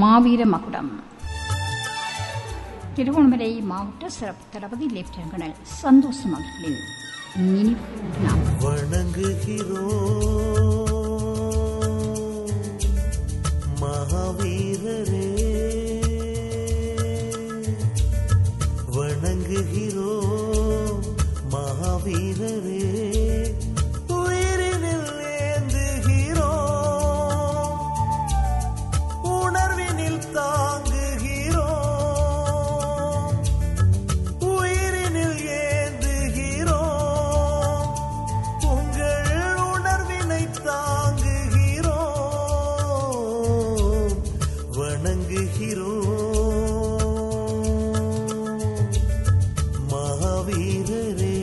மாவீர மகுடம் திருவண்ணாமலை மாவட்ட சிறப்பு தளபதி லெப்டினன்ட் கர்னல் சந்தோஷம் அவர்களின் நினைவு நாள் வணங்குகிறோம் மகாவீரரே வணங்குகிறோம் மகாவீரரே உயிரினில் ஏந்துகிறோம் உணர்வினில் தாங்குகிறோம் உயிரினில் ஏந்துகிறோம் உங்கள் உணர்வினை தாங்குகிறோம் வணங்குகிறோம் மகாவீரரே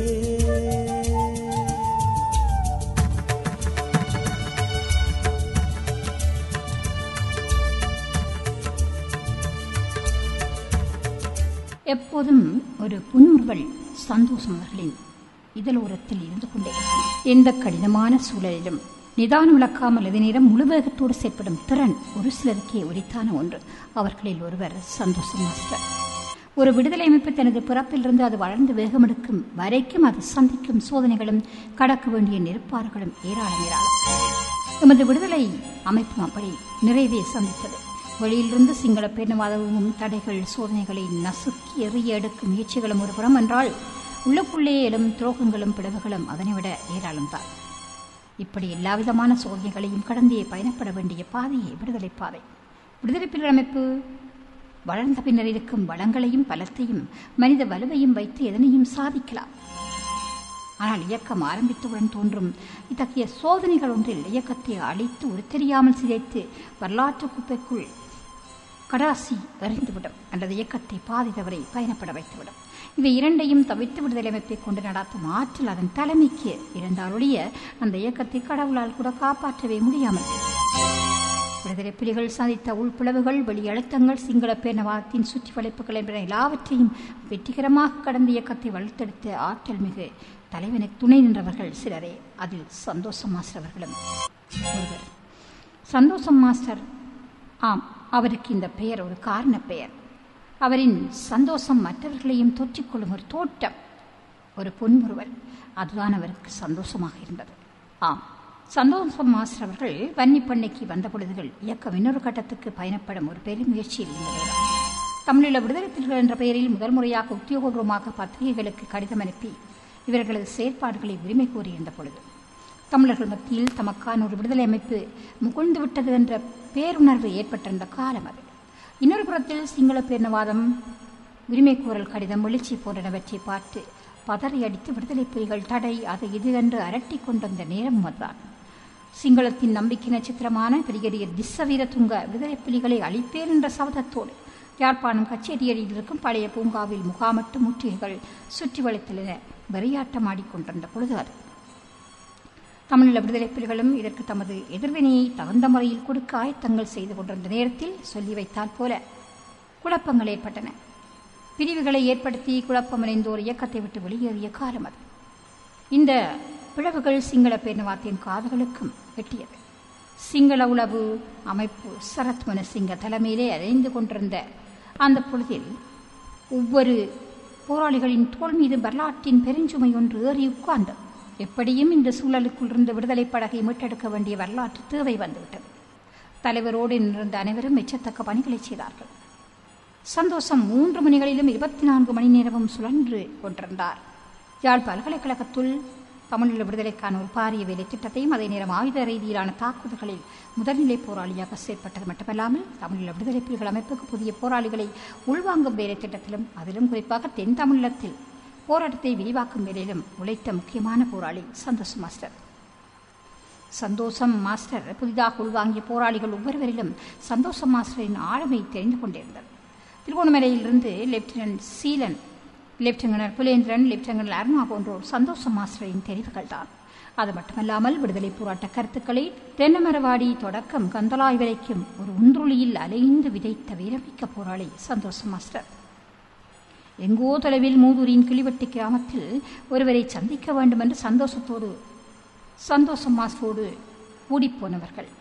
எப்போதும் ஒரு புன்முறுவல் சந்தோஷம் அவர்களின் இதழோரத்தில் இருந்து கொண்டே இருக்கும். எந்த கடினமான சூழலிலும் நிதானம் இழக்காமல் அதே நேரம் முழு வேகத்தோடு செயற்படும் திறன் ஒரு சிலருக்கே உரித்தான ஒன்று அவர்களில் ஒருவர் சந்தோஷம் மாஸ்டர் ஒரு விடுதலை அமைப்பு தனது பிறப்பிலிருந்து அது வளர்ந்து வேகமெடுக்கும் வரைக்கும் அது சந்திக்கும் சோதனைகளும் கடக்க வேண்டிய நெருப்பாறுகளும் ஏராளம் ஏராளம் எமது விடுதலை அமைப்பும் அப்படி நிறைவே சந்தித்தது வெளியிலிருந்து சிங்கள பேரினவாதமும் தடைகள் சோதனைகளை நசுக்கி எறிய எடுக்கும் முயற்சிகளும் ஒரு புறம் என்றால் உள்ளுக்குள்ளே எழும் துரோகங்களும் பிளவுகளும் அதனை விட ஏராளம்தான் இப்படி எல்லாவிதமான சோதனைகளையும் கடந்தே பயணப்பட வேண்டிய பாதையே விடுதலை பாதை விடுதலை புலிகள் அமைப்பு வளர்ந்த பின்னர் இருக்கும் வளங்களையும் பலத்தையும் மனித வலுவையும் வைத்து எதனையும் சாதிக்கலாம் ஆனால் இயக்கம் ஆரம்பித்தவுடன் தோன்றும் இத்தகைய சோதனைகள் ஒன்றில் இயக்கத்தை அழித்து ஒரு தெரியாமல் சிதைத்து வரலாற்று குப்பைக்குள் கடாசி எறிந்துவிடும் அல்லது இயக்கத்தை பாதி தவறை பயணப்பட வைத்துவிடும் இவை இரண்டையும் தவிர்த்து விடுதலை அமைப்பை கொண்டு நடாத்தும் ஆற்றல் அதன் தலைமைக்கு இருந்தாலொழிய அந்த இயக்கத்தை கடவுளால் கூட காப்பாற்றவே முடியாமல் விடுதலை புலிகள் சந்தித்த உள்பிளவுகள் வெளியழுத்தங்கள் சிங்கள பேரினவாதத்தின் சுற்றி வளைப்புகள் என்பன எல்லாவற்றையும் வெற்றிகரமாக கடந்த இயக்கத்தை வளர்த்தெடுத்த ஆற்றல் மிகு தலைவனுக்கு துணை நின்றவர்கள் சிலரே அதில் சந்தோஷம் மாஸ்டர் அவர்களும் ஒருவர் சந்தோஷம் மாஸ்டர் ஆம் அவருக்கு இந்த பெயர் ஒரு காரண பெயர் அவரின் சந்தோஷம் மற்றவர்களையும் தொற்றிக்கொள்ளும் ஒரு தோட்டம் ஒரு பொன்முறுவல் அதுதான் அவருக்கு சந்தோஷமாக இருந்தது ஆம் சந்தோஷம் மாஸ்டர் அவர்கள் வன்னி பண்ணைக்கு வந்த பொழுதுகள் இயக்கம் இன்னொரு கட்டத்துக்கு பயணப்படும் ஒரு பெரும் முயற்சியில் இருந்த நேரம் தமிழீழ விடுதலை புலிகள் என்ற பெயரில் முதல் முறையாக உத்தியோகபூர்வமாக பத்திரிகைகளுக்கு கடிதம் அனுப்பி இவர்களது செயற்பாடுகளை உரிமை கோரியிருந்த பொழுது தமிழர்கள் மத்தியில் தமக்கான ஒரு விடுதலை அமைப்பு முகழ்ந்து விட்டது என்ற பேருணர்வு ஏற்பட்டிருந்த காலம் அது இன்னொரு புறத்தில் சிங்கள பேரினவாதம் உரிமை கோரல் கடிதம் எழுச்சி போன்றனவற்றை பார்த்து பதறி அடித்து விடுதலை புலிகள் தடை அது இது என்று அரட்டி கொண்டிருந்த நேரம் அதுதான் சிங்களத்தின் நம்பிக்கை நட்சத்திரமான பிரிகடியர் திஸ்ஸவீர துங்க விடுதலை புலிகளை அழிப்பேன் என்ற சபதத்தோடு யாழ்ப்பாணம் கச்சேரியடியில் இருக்கும் பழைய பூங்காவில் முகாமிட்டு முற்றுகைகள் சுற்றி வளைத்தலென வெறியாட்டம் ஆடிக்கொண்டிருந்த பொழுது அது தமிழீழ விடுதலை புலிகளும் இதற்கு தமது எதிர்வினையை தகுந்த முறையில் கொடுக்க ஆயத்தங்கள் செய்து கொண்டிருந்த நேரத்தில் சொல்லி வைத்தால் போல குழப்பங்கள் ஏற்பட்டன பிரிவுகளை ஏற்படுத்தி குழப்பமடைந்தோர் இயக்கத்தை விட்டு வெளியேறிய காலம் அது இந்த பிளவுகள் சிங்கள பேரினவாத்தின் காதுகளுக்கும் எட்டியது சிங்கள உளவு அமைப்பு சரத் மனசிங்க தலைமையிலே அடைந்து கொண்டிருந்த அந்த பொழுதில் ஒவ்வொரு போராளிகளின் தோல் மீது வரலாற்றின் பெருஞ்சுமை ஒன்று ஏறி உட்கார்ந்தது எப்படியும் இந்த சூழலுக்குள் இருந்து விடுதலை படகை மீட்டெடுக்க வேண்டிய வரலாற்று தேவை வந்துவிட்டது தலைவரோடு நின்றிருந்த அனைவரும் மெச்சத்தக்க பணிகளை செய்தார்கள் சந்தோஷம் மூன்று மணிகளிலும் இருபத்தி நான்கு மணி நேரமும் சுழன்று கொண்டிருந்தார் யாழ் பல்கலைக்கழகத்துள் தமிழீழ விடுதலைக்கான ஒரு பாரிய வேலை திட்டத்தையும் அதே நேரம் ஆயுத ரீதியிலான தாக்குதல்களில் முதல்நிலை போராளியாக செயற்பட்டது மட்டுமல்லாமல் தமிழீழ விடுதலை புலிகள் அமைப்புக்கு புதிய போராளிகளை உள்வாங்கும் வேலை திட்டத்திலும் அதிலும் குறிப்பாக தென் தமிழகத்தில் போராட்டத்தை விரிவாக்கும் வேலையிலும் உழைத்த முக்கியமான போராளி சந்தோஷ் மாஸ்டர் சந்தோஷம் மாஸ்டர் புதிதாக உள்வாங்கிய போராளிகள் ஒவ்வொருவரிலும் சந்தோஷம் மாஸ்டரின் ஆளுமை தெரிந்து கொண்டிருந்தது திருகோணமலையிலிருந்து lieutenant Seelan lieutenant Pulendran lieutenant Aruna போன்றோர் சந்தோஷம் மாஸ்டரின் தெரிவுகள் தான் அது மட்டுமல்லாமல் விடுதலை போராட்ட கருத்துக்களை தென்னமரவாடி தொடக்கம் கந்தலாய் வரைக்கும் ஒரு உந்துருளியில் அலைந்து விதைத்த வீரமிக்க போராளி சந்தோஷம் மாஸ்டர் எங்கோ தொலைவில் மூதூரின் கிளிவட்டி கிராமத்தில் ஒருவரை சந்திக்க வேண்டும் என்று சந்தோஷத்தோடு சந்தோஷம் மாஸ்டரோடு கூடிப்போனவர்கள்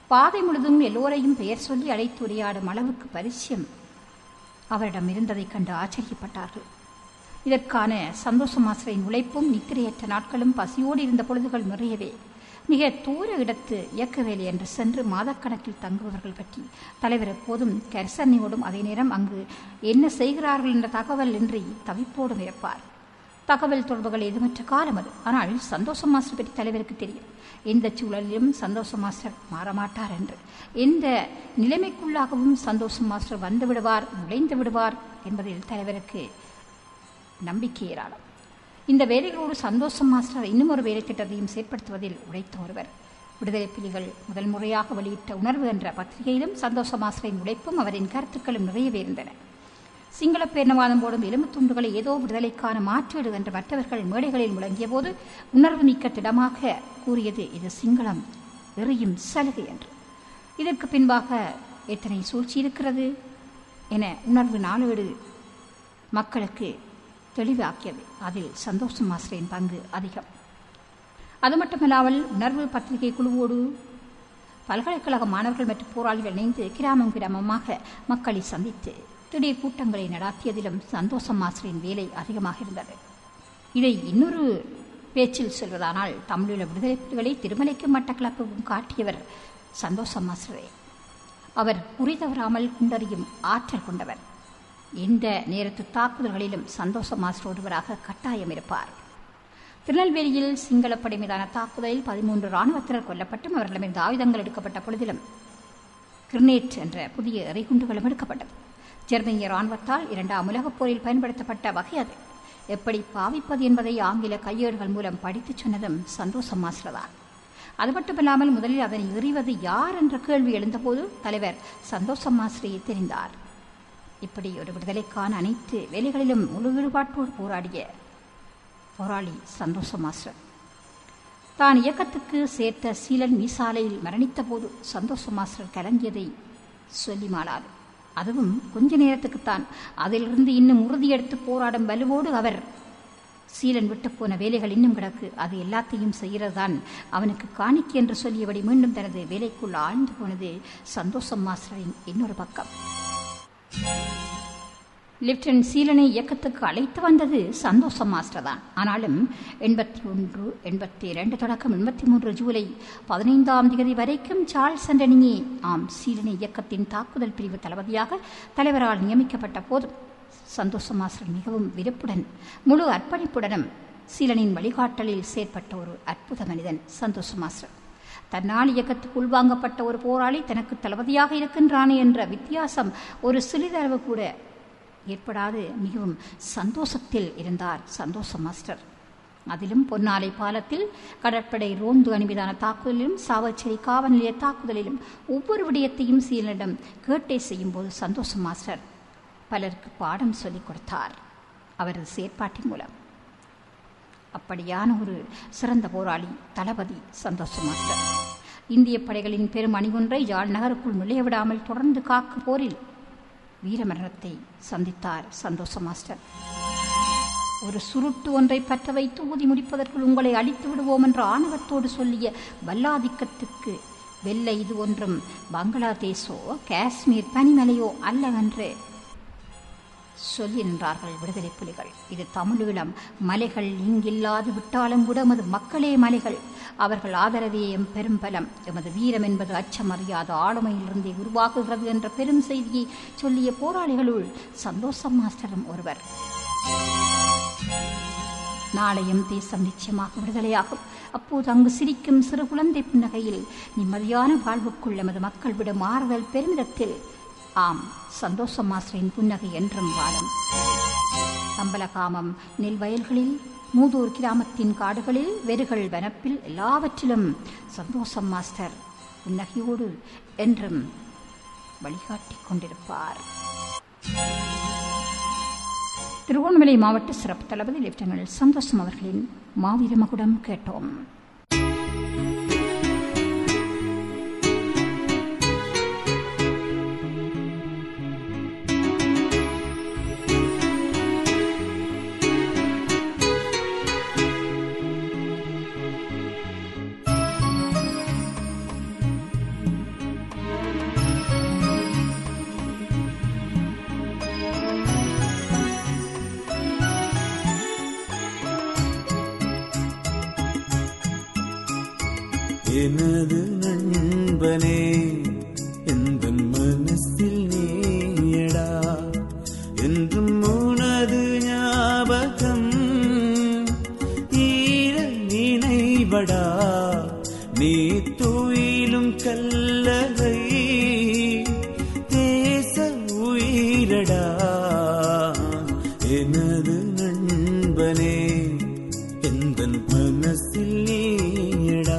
பாதை முழுதும் எல்லோரையும் பெயர் சொல்லி அழைத்து உரையாடும் அளவுக்கு பரிச்சயம் அவரிடம் இருந்ததைக் கண்டு ஆச்சரியப்பட்டார்கள் இதற்கான சந்தோஷ மாஸ்டரின் உழைப்பும் நித்திரையற்ற நாட்களும் பசியோடு இருந்த பொழுதுகள் நிறையவே மிக தூர இடத்து இயக்க வேலை என்று சென்று மாதக்கணக்கில் தங்குபவர்கள் பற்றி தலைவர் எப்போதும் கரிசனையோடும் அதே நேரம் அங்கு என்ன செய்கிறார்கள் என்ற தகவல் இன்றி தவிப்போடும் இருப்பார் தகவல் தொடர்புகள் எதுமற்ற காலம் அது ஆனால் சந்தோஷ மாஸ்டர் பற்றி தலைவருக்கு தெரியும் எந்த சூழலிலும் சந்தோஷ மாஸ்டர் மாறமாட்டார் என்று எந்த நிலைமைக்குள்ளாகவும் சந்தோஷ மாஸ்டர் வந்து விடுவார் நுழைந்து விடுவார் என்பதில் தலைவருக்கு நம்பிக்கை ஏராளம் இந்த வேலைகளோடு சந்தோஷம் மாஸ்டர் இன்னும் ஒரு வேலை திட்டத்தையும் செயற்படுத்துவதில் உழைத்த ஒருவர் விடுதலை புலிகள் முதல் முறையாக வெளியிட்ட உணர்வு என்ற பத்திரிகையிலும் சந்தோஷ மாஸ்டரின் உழைப்பும் அவரின் கருத்துக்களும் நிறையவே இருந்தன சிங்கள பேரணவாதம் போடும் எலும்பு துண்டுகளை ஏதோ விடுதலைக்கான மாற்றீடு என்று மற்றவர்கள் மேடைகளில் முழங்கிய போது உணர்வு மிக்க திடமாக கூறியது இது சிங்களம் எறியும் சலுகை என்று இதற்கு பின்பாக எத்தனை சூழ்ச்சி இருக்கிறது என உணர்வு நாளேடு மக்களுக்கு தெளிவாக்கியது அதில் சந்தோஷ் மாஸ்டரின் பங்கு அதிகம் அது மட்டுமல்லாமல் உணர்வு பத்திரிகை குழுவோடு பல்கலைக்கழக மாணவர்கள் மற்றும் போராளிகள் இணைந்து கிராமம் கிராமமாக மக்களை சந்தித்து திடீர் கூட்டங்களை நடாத்தியதிலும் சந்தோஷம் மாஸ்டரின் வேலை அதிகமாக இருந்தது இதை இன்னொரு பேச்சில் சொல்வதானால் தமிழீழ விடுதலை புலிகளை திருமலைக்கும் மட்டக்களப்புக்கும் காட்டியவர் சந்தோஷம் மாஸ்டரே அவர் குறி தவறாமல் குண்டறியும் ஆற்றல் கொண்டவர் எந்த நேரத்து தாக்குதல்களிலும் சந்தோஷ மாஸ்டர் ஒருவராக கட்டாயம் இருப்பார் திருநெல்வேலியில் சிங்களப்படை மீதான தாக்குதலில் பதிமூன்று இராணுவத்தினர் கொல்லப்பட்டும் அவர்களிடமிருந்து ஆயுதங்கள் எடுக்கப்பட்ட பொழுதிலும் கிரினேட் என்ற புதிய எறிகுண்டுகளும் எடுக்கப்பட்டது ஜெர்மனிய இராணுவத்தால் இரண்டாம் உலகப் போரில் பயன்படுத்தப்பட்ட வகை அது எப்படி பாவிப்பது என்பதை ஆங்கில கையேடுகள் மூலம் படித்துச் சொன்னதும் சந்தோஷம் மாஸ்டர் தான் அது மட்டுமில்லாமல் முதலில் அதனை எறிவது யார் என்ற கேள்வி எழுந்தபோது தலைவர் சந்தோஷம் மாஸ்டரையே தெரிந்தார் இப்படி ஒரு விடுதலைக்கான அனைத்து வேலைகளிலும் முழு ஈடுபாட்டோடு போராடிய போராளி சந்தோஷ மாஸ்டர் தான் இயக்கத்துக்கு சேர்த்த சீலன் மீசாலையில் மரணித்த போது சந்தோஷ மாஸ்டர் கலங்கியதை சொல்லி மாளாது அதுவும் கொஞ்ச நேரத்துக்குத்தான் அதிலிருந்து இன்னும் உறுதியெடுத்து போராடும் வலுவோடு அவர் சீலன் விட்டு போன வேலைகள் இன்னும் கிடக்கு அது எல்லாத்தையும் செய்கிறதுதான் அவனுக்கு காணிக்கை என்று சொல்லியபடி மீண்டும் தனது வேலைக்குள் ஆழ்ந்து போனது சந்தோஷம் மாஸ்டரின் இன்னொரு பக்கம் லெப்டினன்ட் சீலனை இயக்கத்துக்கு அழைத்து வந்தது சந்தோஷம் மாஸ்டர் தான் ஆனாலும் எண்பத்தி ஒன்று எண்பத்தி இரண்டு தொடக்கம் எண்பத்தி மூன்று ஜூலை பதினைந்தாம் தேதி வரைக்கும் சார்ல்ஸ் அண்டனியே ஆம் சீலனை இயக்கத்தின் தாக்குதல் பிரிவு தளபதியாக தலைவரால் நியமிக்கப்பட்ட போதும் சந்தோஷ மாஸ்டர் மிகவும் விருப்புடன் முழு அர்ப்பணிப்புடனும் சீலனின் வழிகாட்டலில் செயற்பட்ட ஒரு அற்புத மனிதன் சந்தோஷ மாஸ்டர் தன்னால் இயக்கத்துக்கு உள்வாங்கப்பட்ட ஒரு போராளி தனக்கு தளபதியாக இருக்கின்றானே என்ற வித்தியாசம் ஒரு சிறிதளவு கூட ஏற்படாது மிகவும் சந்தோஷத்தில் இருந்தார் சந்தோஷ மாஸ்டர் அதிலும் பொன்னாலை பாலத்தில் கடற்படை ரோந்து அணிவிதான தாக்குதலிலும் சாவச்சேரி காவல் நிலைய தாக்குதலிலும் ஒவ்வொரு விடயத்தையும் சீலனிடம் கேட்டே செய்யும் போது சந்தோஷ மாஸ்டர் பலருக்கு பாடம் சொல்லிக் கொடுத்தார் அவரது செயற்பாட்டின் மூலம் அப்படியான ஒரு சிறந்த போராளி தளபதி சந்தோஷ மாஸ்டர் இந்திய படைகளின் பெரும் அணிவொன்றை யாழ் நகருக்குள் நுழைய விடாமல் தொடர்ந்து காக்கு போரில் வீரமரணத்தை சந்தித்தார் சந்தோஷ மாஸ்டர் ஒரு சுருட்டு ஒன்றை பற்ற வைத்து ஊதி முடிப்பதற்குள் உங்களை அழித்து விடுவோம் என்ற ஆணவத்தோடு சொல்லிய வல்லாதிக்கத்துக்கு வெள்ளை இது ஒன்றும் பங்களாதேஷோ காஷ்மீர் பனிமலையோ அல்லவென்று சொல்லி நின்றார்கள் விடுதலை புலிகள் இது தமிழீழம் மலைகள் இங்கில்லாது விட்டாலும் கூட எமது மக்களே மலைகள் அவர்கள் ஆதரவே எம் பெரும் பலம் எமது வீரம் என்பது அச்சம் அறியாத ஆளுமையிலிருந்தே உருவாகுகிறது என்ற பெரும் செய்தியை சொல்லிய போராளிகளுள் சந்தோஷம் மாஸ்டரும் ஒருவர் நாளையும் தேசம் நிச்சயமாக விடுதலையாகும் அப்போது அங்கு சிரிக்கும் சிறு குழந்தை புன்னகையில் நிம்மதியான வாழ்வுக்குள் எமது மக்கள் விடும் ஆறுதல் பெருமிதத்தில் ஆம் சந்தோஷம் மாஸ்டரின் புன்னகை என்றும் வாழும் அம்பலகாமம் நெல் வயல்களில் மூதூர் கிராமத்தின் காடுகளில் வெறுகள் வனப்பில் எல்லாவற்றிலும் சந்தோஷம் மாஸ்டர் புன்னகையோடு என்றும் வழிகாட்டிக் கொண்டிருப்பார் திருகோணமலை மாவட்ட சிறப்பு தளபதி லெப்டினன்ட் சந்தோஷம் அவர்களின் மாவீர மகுடம் கேட்டோம் எனது நண்பனே எந்த மனசில் நீயடா என்றும் உனது ஞாபகம் ஈர நினைவடா நீ துயிலும் கல்லறை தேச உயிரடா எனது நண்பனே எந்த மனசில் நீயடா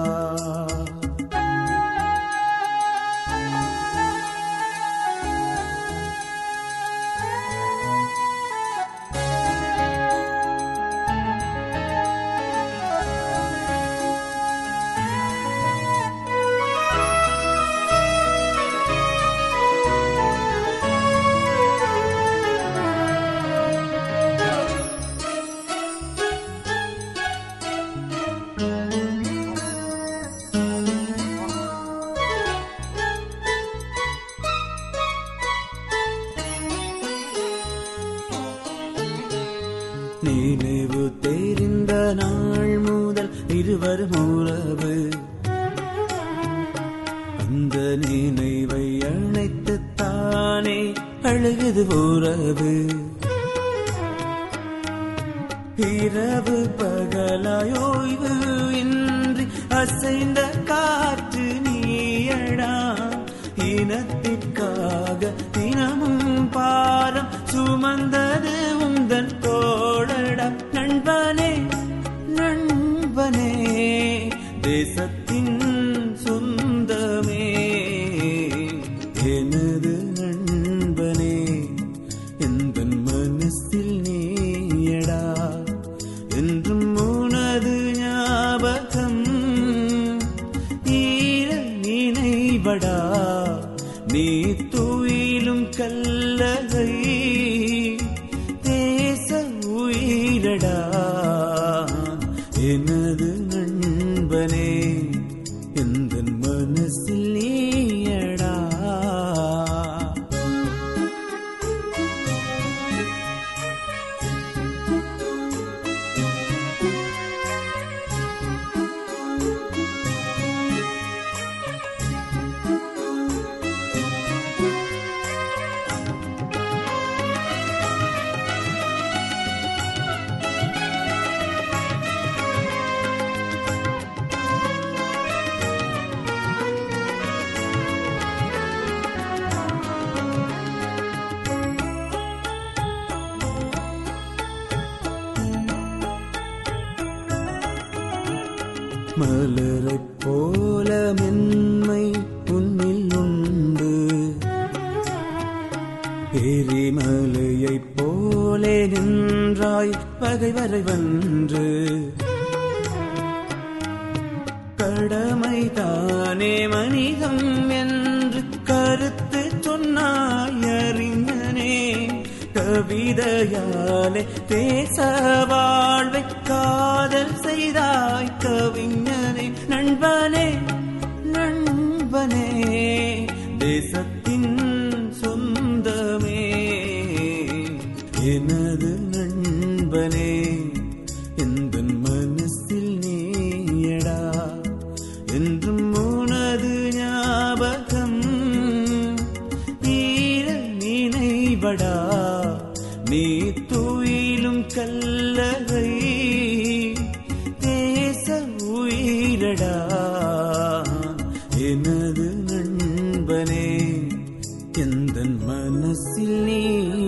நினைவு தெரிந்த நாள் முதல் இருவரும் உறவு அந்த நினைவை அணைத்து தானே அழுகுது உறவு இரவு பகலாயோய்வு இன்றி அசைந்த காற்று நீயடா இனத்திற்காக தினமும் பாரம் சுமந்தது உந்தன் தோழடா நண்பனே நண்பனே தேசத்தின் சொந்தமே எனது நண்பனே எந்த மனசில் நீயடா என்றும் உனது ஞாபகம் ஈர நினைவடா நீ துயிலும் கல்லறை தேச உயிரடா எனது நண்பனே எந்த மனசில் நீயடா மலரைப் போல மென்மை உன்னில் உண்டு எரிமலையைப் போலே நின்றாய் பகைவரை வென்று கடமை தானே மனிதம் என்று கருத்து சொன்னாய் அறிஞனே கவிதையாலே தேச வாழ்வை காதல் செய்தாய் கவிஞனே நண்பனே நண்பனே தேசத்தின் சொந்தமே எனது நண்பனே எந்த மனசில் நீயடா என்றும் உனது ஞாபகம் ஈர நினைவடா நீ துயிலும் கல்லறை தேச உயிரடா எனது நண்பனே எந்த மனசில் நீ